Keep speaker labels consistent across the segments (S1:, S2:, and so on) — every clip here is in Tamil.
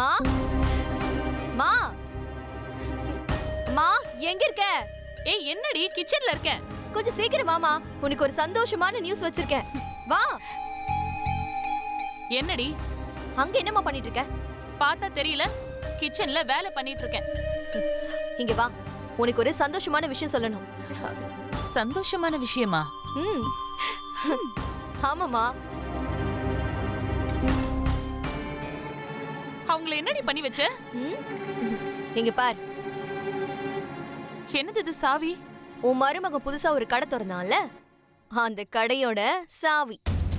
S1: மா மா மா எங்க இருக்க
S2: ஏய் என்னடி கிச்சன்ல இருக்கேன்
S1: கொஞ்சம் சீக்கிரம் வாமா உனக்கு ஒரு சந்தோஷமான நியூஸ் வச்சிருக்கேன் வா
S2: என்னடி
S1: அங்க என்னம்மா பண்ணிட்டு இருக்க
S2: பார்த்தா தெரியல கிச்சன்ல வேலை பண்ணிட்டு இருக்கேன்
S1: இங்க வா உனக்கு ஒரு சந்தோஷமான விஷயம் சொல்லணும்
S2: சந்தோஷமான விஷயமா
S1: ம் ஆமாமா
S2: அவங்கள என்னடி பண்ணி வச்ச
S1: ம் இங்க பார்
S2: என்னது இது சாவி
S1: உன் மருமகன் புதுசா ஒரு கடை திறந்தான்ல அந்த கடையோட சாவி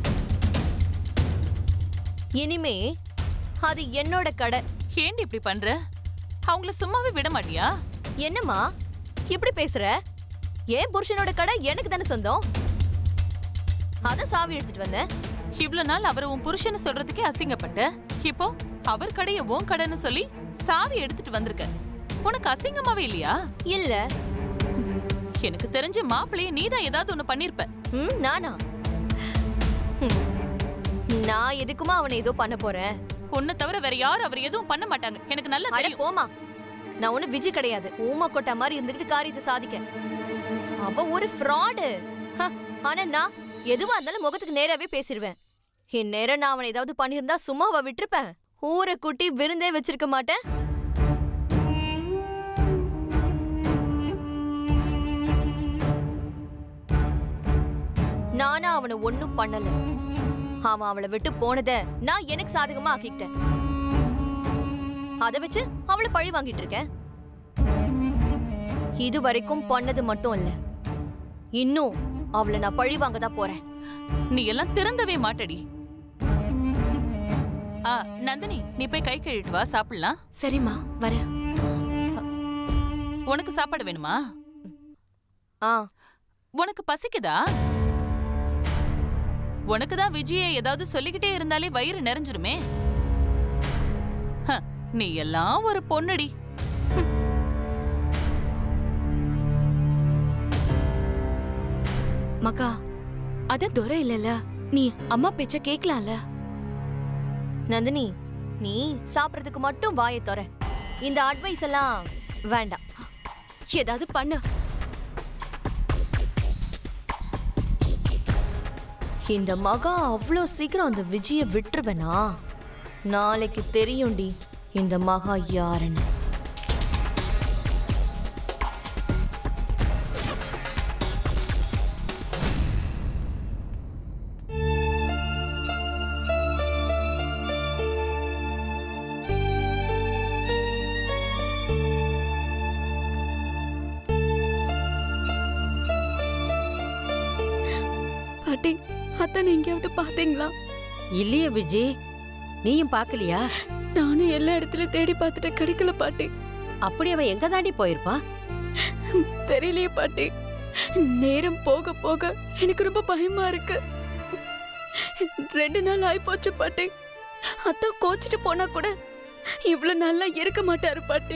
S1: இனிமே அது என்னோட கடை
S2: ஏண்டி இப்படி பண்ற அவங்கள சும்மாவே விட மாட்டியா
S1: என்னம்மா இப்படி பேசுற ஏன் புருஷனோட கடை எனக்கு தானே சொந்தம் அதான் சாவி எடுத்துட்டு வந்தேன்
S2: இவ்ளோ நாள் அவர் உன் புருஷன்னு சொல்றதுக்கே அசிங்கப்பட்ட இப்போ அவர் கடைய உன் கடைன்னு சொல்லி சாவி எடுத்துட்டு வந்திருக்க உனக்கு அசிங்கமாவே இல்லையா
S1: இல்ல
S2: எனக்கு தெரிஞ்ச மாப்பிள்ளைய நீதான் ஏதாவது ஒண்ணு பண்ணிருப்ப
S1: ம் நானா ஹம். நான் எதுக்குமா அவனை ஏதோ பண்ண போறேன்
S2: உன்னை தவிர வேற யாரும் அவர் எதுவும் பண்ண மாட்டாங்க எனக்கு நல்லா
S1: அட
S2: தெரியும்
S1: போமா நான் ஒண்ணு விஜய் கிடையாது ஊமா கொட்டா மாதிரி இருந்துகிட்டு காரியத்தை சாதிக்க அவ ஒரு ஃப்ராடு ஆனா நான் எதுவா இருந்தாலும் முகத்துக்கு நேராவே பேசிடுவேன் இந்நேரம் நான் அவனை ஏதாவது பண்ணியிருந்தா சும்மாவா விட்டிருப்பேன் ஊரை கூட்டி விருந்தே வச்சிருக்க மாட்டேன் நானா அவனை ஒண்ணும் பண்ணல அவன் அவளை விட்டு போனத நான் எனக்கு சாதகமா ஆக்கிக்கிட்டேன் அதை வச்சு அவளை பழி வாங்கிட்டு இருக்கேன் இது வரைக்கும் பண்ணது மட்டும் இல்ல இன்னும் அவளை நான் பழி வாங்க தான் போறேன்
S2: நீ எல்லாம் திறந்தவே மாட்டடி ஆ நந்தினி நீ போய் கை கழுவிட்டு வா சாப்பிடலாம்
S3: சரிம்மா வரேன்
S2: உனக்கு சாப்பாடு வேணுமா
S1: ஆ
S2: உனக்கு பசிக்குதா உனக்கு தான் விஜய ஏதாவது சொல்லிக்கிட்டே இருந்தாலே வயிறு நிறைஞ்சிருமே ஹ, நீ எல்லாம் ஒரு பொண்ணுடி
S3: மக்கா அத துரை இல்லல நீ அம்மா பேச்ச கேக்கலாம்ல
S1: நந்தினி நீ சாப்பிடறதுக்கு மட்டும் வாயை தொற இந்த அட்வைஸ் எல்லாம் வேண்டாம்
S3: ஏதாவது பண்ணு
S1: இந்த மகா அவ்வளோ சீக்கிரம் அந்த விஜய விட்டுருவேனா நாளைக்கு தெரியும்டி இந்த மகா யாருன்னு
S3: பாட்டி அத்தனை எங்கேயாவது பாத்தீங்களா
S4: இல்லையே விஜி நீயும் பார்க்கலையா
S3: நானும் எல்லா இடத்துலயும் தேடி பார்த்துட்டு கிடைக்கல பாட்டி
S4: அப்படி அவன் எங்க தாண்டி போயிருப்பா
S3: தெரியலையே பாட்டி நேரம் போக போக எனக்கு ரொம்ப பயமா இருக்கு ரெண்டு நாள் ஆயிப்போச்சு பாட்டி அத்தை கோச்சிட்டு போனா கூட இவ்வளவு நல்லா இருக்க மாட்டாரு பாட்டி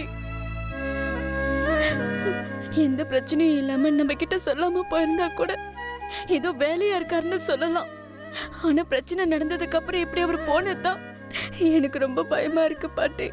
S3: எந்த பிரச்சனையும் இல்லாம நம்ம கிட்ட சொல்லாம போயிருந்தா கூட ஏதோ வேலையா இருக்காருன்னு சொல்லலாம் ஆனா பிரச்சனை நடந்ததுக்கு அப்புறம் எப்படி அவர் போனதுதான் எனக்கு ரொம்ப பயமா இருக்கு பாட்டி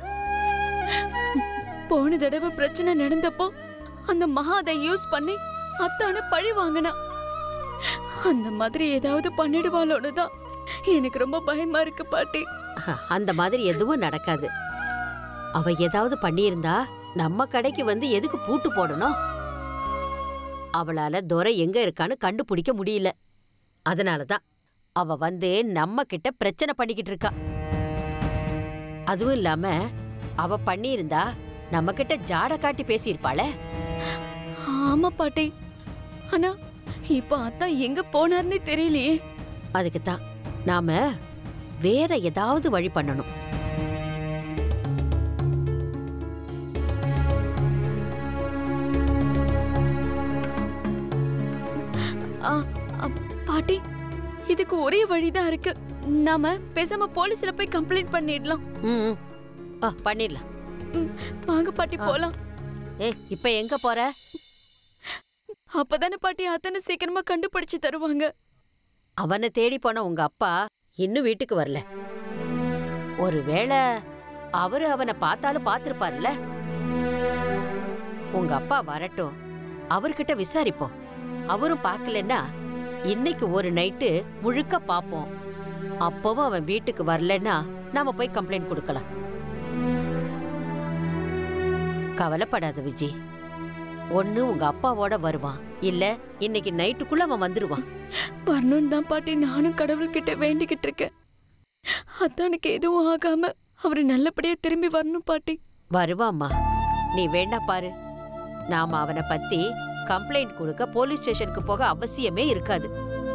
S3: போன தடவை பிரச்சனை நடந்தப்போ அந்த மகா அதை யூஸ் பண்ணி அத்தான பழி வாங்கினா அந்த மாதிரி ஏதாவது பண்ணிடுவாளோன்னு தான் எனக்கு ரொம்ப பயமா இருக்கு பாட்டி
S4: அந்த மாதிரி எதுவும் நடக்காது அவ ஏதாவது பண்ணியிருந்தா நம்ம கடைக்கு வந்து எதுக்கு பூட்டு போடணும் அவளால துரை எங்க இருக்கான்னு கண்டுபிடிக்க முடியல அதனாலதான் அவ வந்து நம்ம கிட்ட பிரச்சனை பண்ணிக்கிட்டு இருக்கா அதுவும் இல்லாம அவ பண்ணியிருந்தா நம்ம கிட்ட ஜாட காட்டி பேசியிருப்பாளே
S3: ஆமா பாட்டி ஆனா இப்ப அத்தா எங்க போனார்னே தெரியலையே
S4: அதுக்கு தான் நாம வேற ஏதாவது வழி பண்ணணும்
S3: ஆ, அ, பாட்டி இதுக்கு ஒரே வழிதான் இருக்கு நாம பேசாம போலீஸ்ல போய் கம்ப்ளைண்ட் பண்ணிடலாம்
S4: ம் ம். ஆ பண்ணிடலாம்
S3: ம், வாங்க பாட்டி
S4: ஆ.
S3: போலாம்
S4: ஏ இப்ப எங்க போற
S3: அப்பதானே பாட்டி அத்தனை சீக்கிரமா கண்டுபிடிச்சு தருவாங்க
S4: அவனை தேடி போன உங்க அப்பா இன்னும் வீட்டுக்கு வரல ஒருவேளை அவரு அவனை பார்த்தாலும் பார்த்திருப்பார்ல உங்க அப்பா வரட்டும் அவர்கிட்ட விசாரிப்போம் அவரும் பார்க்கலன்னா இன்னைக்கு ஒரு நைட்டு முழுக்க பார்ப்போம் அப்பவும் அவன் வீட்டுக்கு வரலன்னா நாம போய் கம்ப்ளைண்ட் கொடுக்கலாம் கவலைப்படாத விஜி ஒண்ணு உங்க அப்பாவோட வருவான் இல்ல இன்னைக்கு நைட்டுக்குள்ள அவன் வந்துருவான்
S3: வரணும்னு தான் பாட்டி நானும் கடவுள்கிட்ட வேண்டிக்கிட்டு இருக்கேன் அதான் எனக்கு எதுவும் ஆகாம அவரு நல்லபடியா திரும்பி வரணும் பாட்டி
S4: வருவாம்மா நீ வேணா பாரு நாம அவனை பத்தி கம்ப்ளைண்ட் கொடுக்க போலீஸ் ஸ்டேஷனுக்கு போக அவசியமே இருக்காது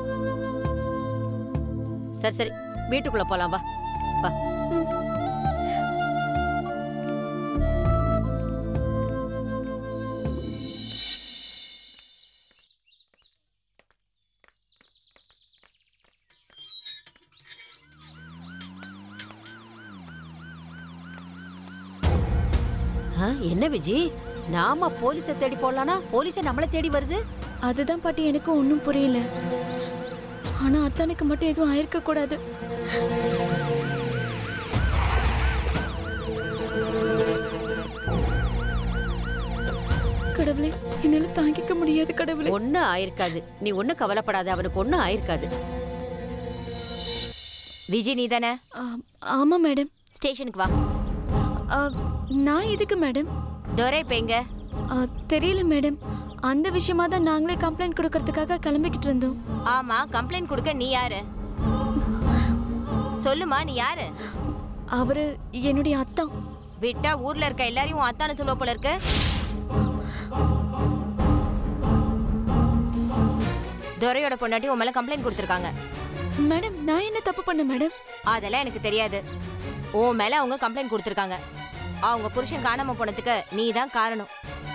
S4: சரி சரி வீட்டுக்குள்ள போலாம் வா வா ஆ, என்ன விஜி நாம போலீஸை தேடி போடலானா போலீஸை நம்மள தேடி வருது
S3: அதுதான் பாட்டி எனக்கும் ஒன்றும் புரியல ஆனா அத்தானுக்கு மட்டும் எதுவும் ஆயிருக்க கூடாது கடவுளே என்னால தாங்கிக்க முடியாது கடவுளே
S4: ஒன்னும் ஆயிருக்காது நீ ஒன்னும் கவலைப்படாத அவனுக்கு ஒன்னும் ஆயிருக்காது
S1: விஜி நீ தானே
S3: ஆ, ஆமா மேடம்
S1: ஸ்டேஷனுக்கு வா
S3: ஆ, நான் எதுக்கு மேடம்
S1: துரை இப்ப எங்க
S3: ஆ, தெரியல மேடம் அந்த விஷயமா தான் நாங்களே கம்ப்ளைண்ட் கொடுக்கறதுக்காக கிளம்பிக்கிட்டு இருந்தோம்
S1: ஆமா கம்ப்ளைண்ட் கொடுக்க நீ யாரு சொல்லுமா நீ யாரு
S3: அவரு என்னுடைய அத்தா
S1: விட்டா ஊர்ல இருக்க எல்லாரையும் உன் அத்தானு சொல்லுவ போல இருக்கு துரையோட பொண்டாட்டி உன் மேல கம்ப்ளைண்ட் கொடுத்துருக்காங்க
S3: மேடம் நான் என்ன தப்பு பண்ண மேடம்
S1: அதெல்லாம் எனக்கு தெரியாது உன் மேல அவங்க கம்ப்ளைண்ட் கொடுத்துருக்காங்க அவங்க புருஷன் காணாம போனதுக்கு நீ தான் காரணம்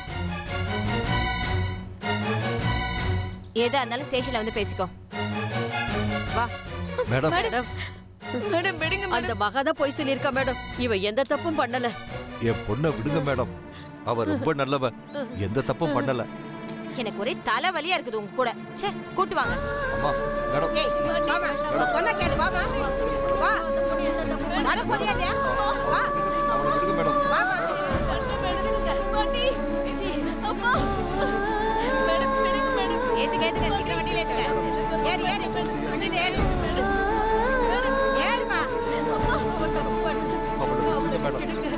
S1: எதா இருந்தாலும் ஸ்டேஷன்ல வந்து பேசிக்கோ வா
S5: மேடம்
S4: மேடம்
S3: மேடம் விடுங்க
S4: அந்த மகாதா போய் சொல்லியிருக்கா மேடம் இவ எந்த தப்பும் பண்ணல
S5: என் பொண்ணை விடுங்க மேடம் அவ ரொம்ப நல்லவ எந்த தப்பும் பண்ணல
S1: எனக்கு ஒரே தலைவலியா இருக்குது உங்க கூட ச்சே கூட்டு வாங்க
S5: அம்மா மேடம்
S6: ஏய் வாமா உங்க சொன்ன கேளு வாமா வா வர போறியா இல்லையா வா
S5: அவளை விடுங்க மேடம்
S6: வாமா
S1: ஏத்துக்க ஏத்துக்க சீக்கிரம் வண்டியில ஏத்துக்க
S6: ஏறு ஏறு வண்டியில ஏறு ஏறுமா
S5: அவளை விடுங்க மேடம்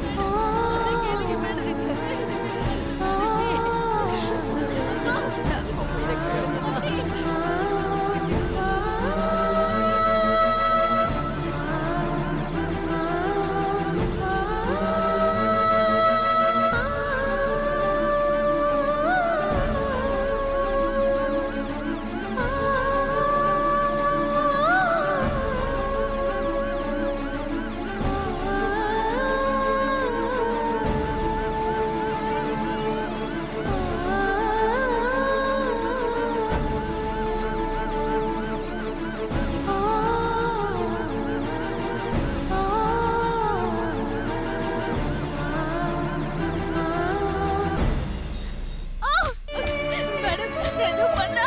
S3: மேடம் எதுவும் பண்ணா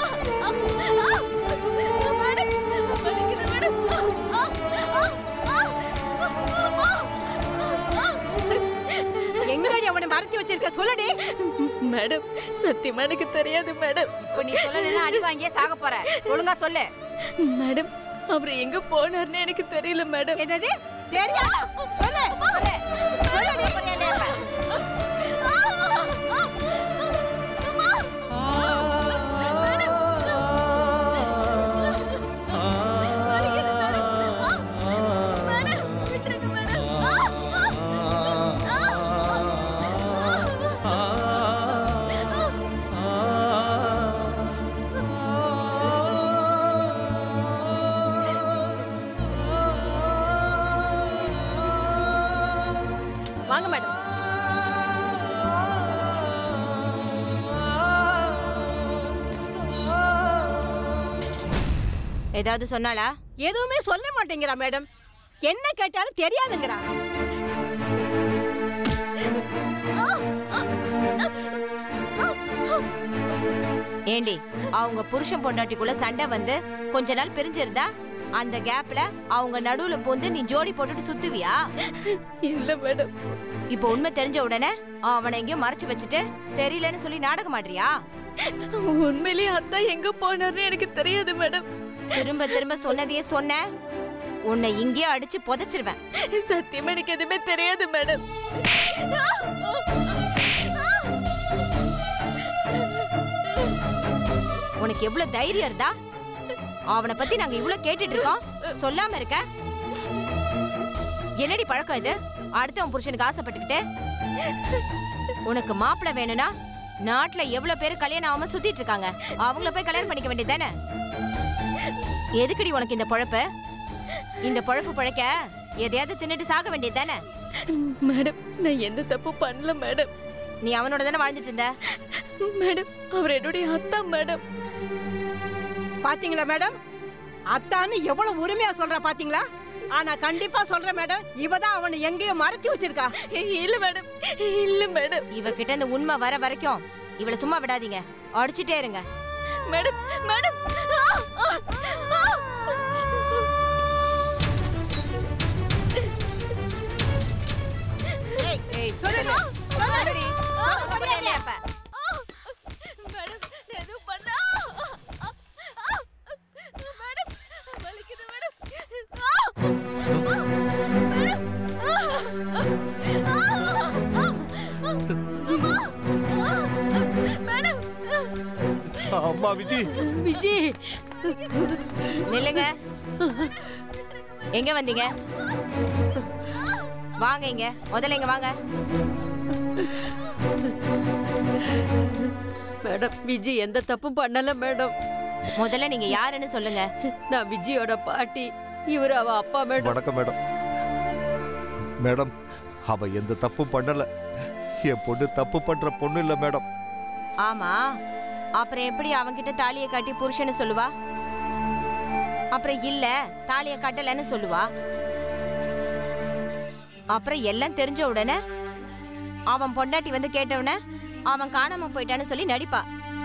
S3: மேடம் வலிக்குது மேடம்
S6: எங்கடி அவனை மறைச்சு வச்சிருக்க சொல்லுடி
S3: மேடம் சத்தியமா எனக்கு தெரியாது மேடம்
S6: இப்ப நீ சொல்லலைன்னா அடி வாங்கியே சாக போற ஒழுங்கா சொல்லு
S3: மேடம் அவர் எங்க போனார்னு எனக்கு தெரியல மேடம்
S6: என்னது தெரியா சொல்லு சொல்லு சொல்லுடி வாங்க மேடம்
S1: ஏதாவது சொன்னாளா
S6: எதுவுமே சொல்ல மாட்டேங்கிறா மேடம் என்ன கேட்டாலும் தெரியாதுங்கிறா
S1: ஏண்டி அவங்க புருஷன் பொண்டாட்டிக்குள்ள சண்டை வந்து கொஞ்ச நாள் பிரிஞ்சிருந்தா
S7: அந்த கேப்ல அவங்க நடுவுல பூந்து நீ ஜோடி போட்டுட்டு சுத்துவியா
S3: இல்ல மேடம்
S7: இப்போ உண்மை தெரிஞ்ச உடனே அவனை எங்கேயோ மறைச்சு வச்சுட்டு தெரியலன்னு சொல்லி நாடகம் ஆடுறியா
S3: உண்மையிலேயே அத்தா எங்க போனாருன்னு எனக்கு தெரியாது மேடம்
S7: திரும்ப திரும்ப சொன்னதையே சொன்ன உன்னை இங்கேயே அடிச்சு புதைச்சிருவேன்
S3: சத்தியமா எனக்கு எதுவுமே தெரியாது மேடம்
S7: உனக்கு எவ்வளவு தைரியம் இருந்தா அவனை பத்தி நாங்க இவ்வளவு கேட்டுட்டு இருக்கோம் சொல்லாம இருக்க என்னடி பழக்கம் இது அடுத்தவன் புருஷனுக்கு ஆசைப்பட்டுக்கிட்டு உனக்கு மாப்பிள்ளை வேணும்னா நாட்டுல எவ்வளவு பேர் கல்யாணம் ஆகாம சுத்திட்டு இருக்காங்க அவங்கள போய் கல்யாணம் பண்ணிக்க வேண்டியதானே எதுக்குடி உனக்கு இந்த பொழப்பு இந்த பொழப்பு பழைக்க எதையாவது தின்னுட்டு சாக வேண்டியது தானே
S3: மேடம் நான் எந்த தப்பு பண்ணல மேடம்
S7: நீ அவனோட தானே வாழ்ந்துட்டு இருந்த
S3: மேடம் அவர் என்னுடைய அத்தா மேடம்
S6: பாத்தீங்களா மேடம் அத்தான்னு எவ்வளவு உரிமையா சொல்றா பாத்தீங்களா ஆனா கண்டிப்பா சொல்றேன் மேடம் இவ தான் அவனை எங்கேயோ மறைச்சு வச்சிருக்கா
S3: இல்ல மேடம் இல்ல மேடம்
S7: இவகிட்ட இந்த உண்மை வர வரைக்கும் இவளை சும்மா விடாதீங்க அடிச்சிட்டே இருங்க
S3: மேடம் மேடம் ஆ! ஆ! ஆ!
S6: ஏய்,
S7: ஏய்,
S6: சொல்லு.
S7: சொல்லு.
S6: சொல்லு.
S7: சொல்லுடி. சொல்ல போறியா இல்லையா இப்ப?
S3: மேடம் நான் எதுவும் பண்ணல ஆ! ஆ! மேடம் வலிக்குது மேடம் ஆ! மேடம் ஆ! ஆ! அம்மா! ஆ! மேடம்
S5: அம்மா விஜி
S4: விஜி
S7: நில்லுங்க எங்க வந்தீங்க வாங்க இங்க முதல்ல இங்க வாங்க
S4: மேடம் விஜி எந்த தப்பும் பண்ணல மேடம்
S7: முதல்ல நீங்க யாருன்னு சொல்லுங்க
S4: நான் விஜயோட பாட்டி இவர் அவ அப்பா மேடம்
S5: வணக்கம் மேடம் மேடம் அவ எந்த தப்பும் பண்ணல என் பொண்ணு தப்பு பண்ற பொண்ணு இல்ல மேடம்
S7: ஆமா அப்புறம் எப்படி அவன்கிட்ட தாலியை காட்டி புருஷன்னு சொல்லுவா அப்புறம் இல்ல தாலியை கட்டலன்னு சொல்லுவா அப்புறம் எல்லாம் தெரிஞ்ச உடனே அவன் பொண்டாட்டி வந்து கேட்டவுடனே அவன் காணாம போயிட்டான்னு சொல்லி நடிப்பா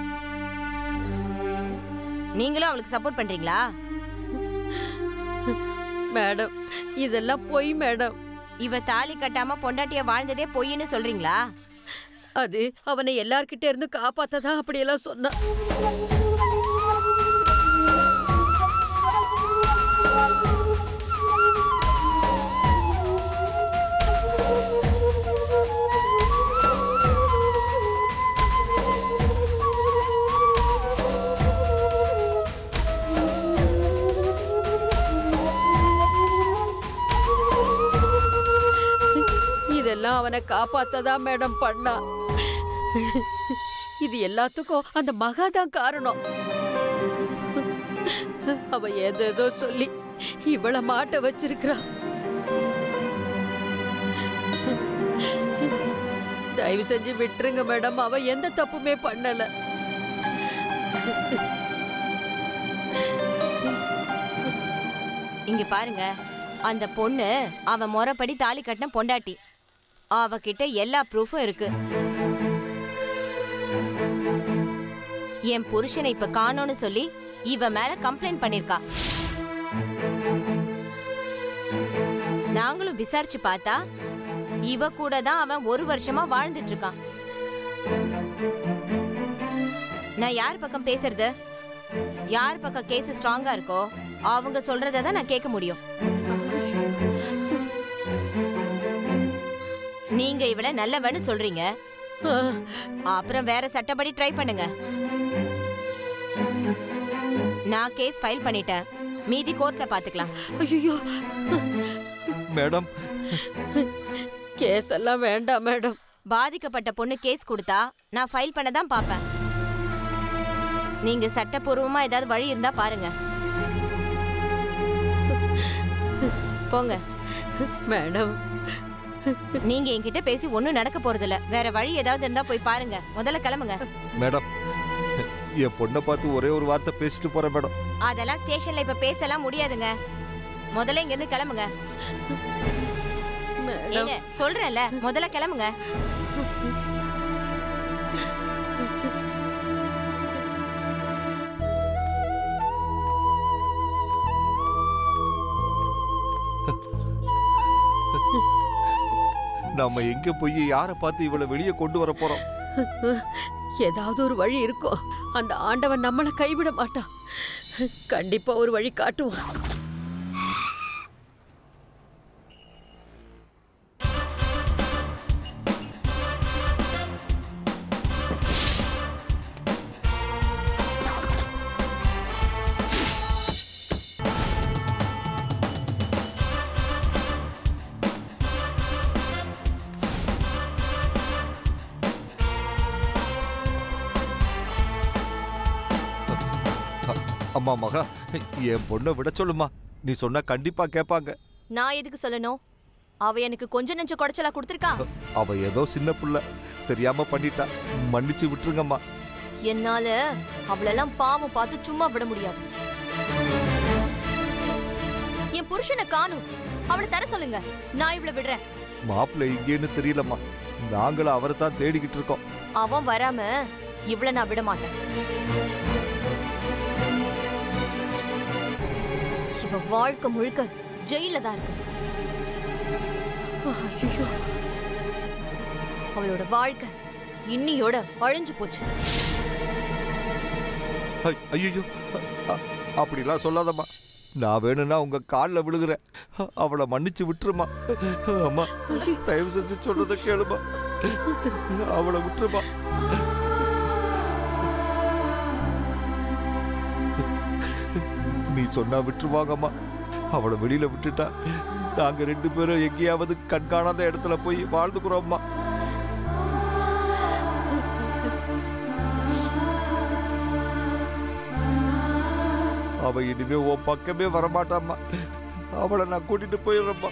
S7: நீங்களும் அவளுக்கு சப்போர்ட் பண்றீங்களா
S4: மேடம் இதெல்லாம் பொய் மேடம்
S7: இவ தாலி கட்டாம பொண்டாட்டிய வாழ்ந்ததே பொய்ன்னு சொல்றீங்களா
S4: அது அவனை எல்லார்கிட்ட இருந்து காப்பாத்ததா அப்படியெல்லாம் சொன்னான் இதெல்லாம் அவனை காப்பாத்ததா மேடம் பண்ணா இது எல்லாத்துக்கும் அந்த மகா தான் காரணம் அவ ஏதேதோ சொல்லி இவள மாட்ட வச்சிருக்கிறா தயவு செஞ்சு விட்டுருங்க மேடம் அவ எந்த தப்புமே பண்ணல
S7: இங்க பாருங்க அந்த பொண்ணு அவன் முறைப்படி தாலி கட்டின பொண்டாட்டி அவகிட்ட எல்லா ப்ரூஃபும் இருக்கு என் புருஷனை இப்ப காணோன்னு சொல்லி இவ மேல கம்ப்ளைண்ட் பண்ணிருக்கா நாங்களும் விசாரிச்சு பார்த்தா இவ கூட தான் அவன் ஒரு வருஷமா வாழ்ந்துட்டு இருக்கான் நான் யார் பக்கம் பேசுறது யார் பக்கம் கேஸ் ஸ்ட்ராங்கா இருக்கோ அவங்க சொல்றத தான் நான் கேட்க முடியும் நீங்க இவள நல்லவன்னு சொல்றீங்க அப்புறம் வேற சட்டப்படி ட்ரை பண்ணுங்க நான் கேஸ் ஃபைல் பண்ணிட்டேன் மீதி கோர்ட்ல பாத்துக்கலாம்
S4: ஐயோ
S5: மேடம்
S4: கேஸ் எல்லாம் வேண்டாம் மேடம்
S7: பாதிக்கப்பட்ட பொண்ணு கேஸ் கொடுத்தா நான் ஃபைல் பண்ண தான் பாப்பேன் நீங்க சட்டப்பூர்வமா ஏதாவது வழி இருந்தா பாருங்க போங்க
S4: மேடம்
S7: நீங்க என்கிட்ட பேசி ஒண்ணும் நடக்க போறதில்ல வேற வழி ஏதாவது இருந்தா போய் பாருங்க முதல்ல கிளம்புங்க
S5: மேடம் என் பொண்ணை பார்த்து ஒரே ஒரு வார்த்தை பேசிட்டு போறேன் மேடம்
S7: அதெல்லாம் ஸ்டேஷன்ல இப்ப பேசலாம் முடியாதுங்க முதல்ல இங்க இருந்து கிளம்புங்க
S4: மேடம்
S7: ஏங்க சொல்றேன்ல முதல்ல கிளம்புங்க
S5: நாம எங்க போய் யாரை பார்த்து இவளை வெளியே கொண்டு வர போறோம்
S4: ஏதாவது ஒரு வழி இருக்கும் அந்த ஆண்டவன் நம்மளை கைவிட மாட்டான் கண்டிப்பா ஒரு வழி காட்டுவான்
S5: அ- அம்மா மகா என் பொண்ணை விட சொல்லுமா நீ சொன்னா கண்டிப்பா கேட்பாங்க
S1: நான் எதுக்கு சொல்லணும் அவ எனக்கு கொஞ்ச நெஞ்ச குடைச்சலா கொடுத்துருக்கா
S5: அவ ஏதோ சின்ன புள்ள தெரியாம பண்ணிட்டா மன்னிச்சு விட்டுருங்கம்மா
S1: என்னால அவளெல்லாம் பாவம் பார்த்து சும்மா விட முடியாது என் புருஷனை காணும் அவளை தர சொல்லுங்க நான் இவளை விடுறேன்
S5: மாப்பிள்ளை இங்கேன்னு தெரியலம்மா நாங்களும் அவரை தான் தேடிக்கிட்டு இருக்கோம்
S1: அவன் வராம இவளை நான் விட மாட்டேன் இவ வாழ்க்கை முழுக்க ஜெயில தான் இருக்கு அவளோட வாழ்க்கை இன்னியோட அழிஞ்சு போச்சு
S5: ஐயோ அப்படிலாம் சொல்லாதம்மா நான் வேணும்னா உங்க காலில் விழுகிறேன் அவளை மன்னிச்சு விட்டுருமா அம்மா தயவு செஞ்சு சொல்றத கேளுமா அவளை விட்டுருமா நீ சொன்னா விட்டுருவாங்கம்மா அவளை வெளியில விட்டுட்டா நாங்க ரெண்டு பேரும் எங்கேயாவது கண்காணாத இடத்துல போய் வாழ்ந்துக்கிறோம்மா அவ இனிமே உன் பக்கமே வரமாட்டாம்மா அவளை நான் கூட்டிட்டு போயிடுறேம்மா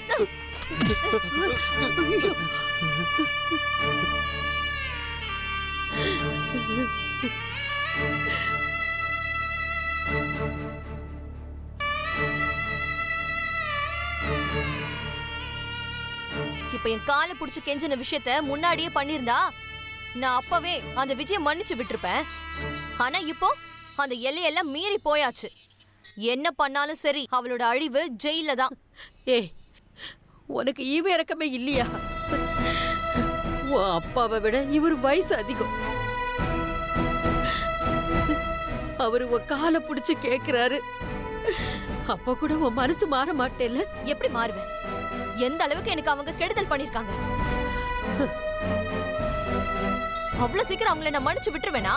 S1: இப்ப என் காலை புடிச்சு கெஞ்சின விஷயத்த முன்னாடியே பண்ணிருந்தா நான் அப்பவே அந்த விஜய மன்னிச்சு விட்டிருப்பேன் ஆனா இப்போ அந்த எல்லையெல்லாம் மீறி போயாச்சு என்ன பண்ணாலும் சரி அவளோட அழிவு ஜெயில தான்
S4: ஏய் உனக்கு ஈவு இறக்கமே இல்லையா உன் அப்பாவை விட இவர் வயசு அதிகம் அவரு உன் காலை பிடிச்சு கேக்குறாரு அப்ப கூட உன் மனசு மாற மாட்டேல்ல
S1: எப்படி மாறுவேன் எந்த அளவுக்கு எனக்கு அவங்க கெடுதல் பண்ணிருக்காங்க அவ்வளவு சீக்கிரம் அவங்கள நான் மன்னிச்சு விட்டுருவேனா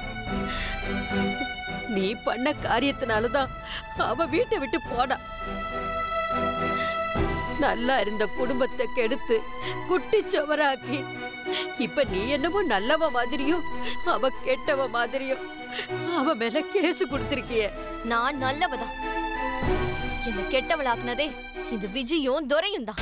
S4: நீ பண்ண காரியத்தினாலதான் அவ வீட்டை விட்டு போனா நல்லா இருந்த குடும்பத்தை கெடுத்து குட்டி சுவராக்கி இப்ப நீ என்னமோ நல்லவ மாதிரியும் அவ கெட்டவ மாதிரியும் அவ மேல கேஸ் கொடுத்திருக்கிய
S1: நான் நல்லவதான் என்ன கெட்டவளாக்குனதே இந்த விஜயும் துரையும் தான்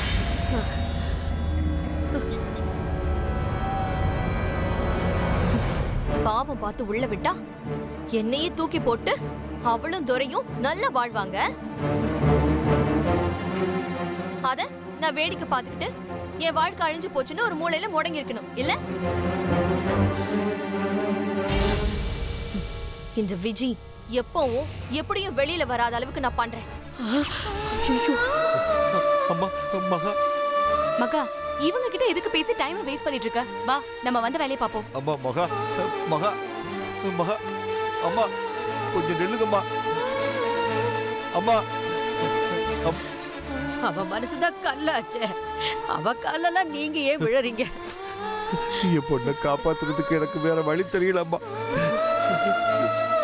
S1: பாவம் பார்த்து உள்ள விட்டா என்னையே தூக்கி போட்டு அவளும் துரையும் நல்லா வாழ்வாங்க அத நான் வேடிக்கை பார்த்துக்கிட்டு என் வாழ்க்கை அழிஞ்சு போச்சுன்னு ஒரு மூலையில முடங்கி இருக்கணும் இல்ல இந்த விஜி எப்பவும் எப்படியும் வெளியில வராத அளவுக்கு நான் பண்றேன்
S5: அம்மா மகா
S8: மகா இவங்க கிட்ட எதுக்கு பேசி டைம் வேஸ்ட் பண்ணிட்டு இருக்க வா நம்ம வந்த வேலையை பாப்போம்
S5: அம்மா மகா மகா மகா அம்மா கொஞ்சம் நில்லுங்கம்மா அம்மா அம்-
S4: அவ மனசுதான் கல்லாச்சே அவ காலெல்லாம் நீங்க ஏன் விழறீங்க
S5: என் பொண்ணை காப்பாத்துறதுக்கு எனக்கு வேற வழி தெரியலம்மா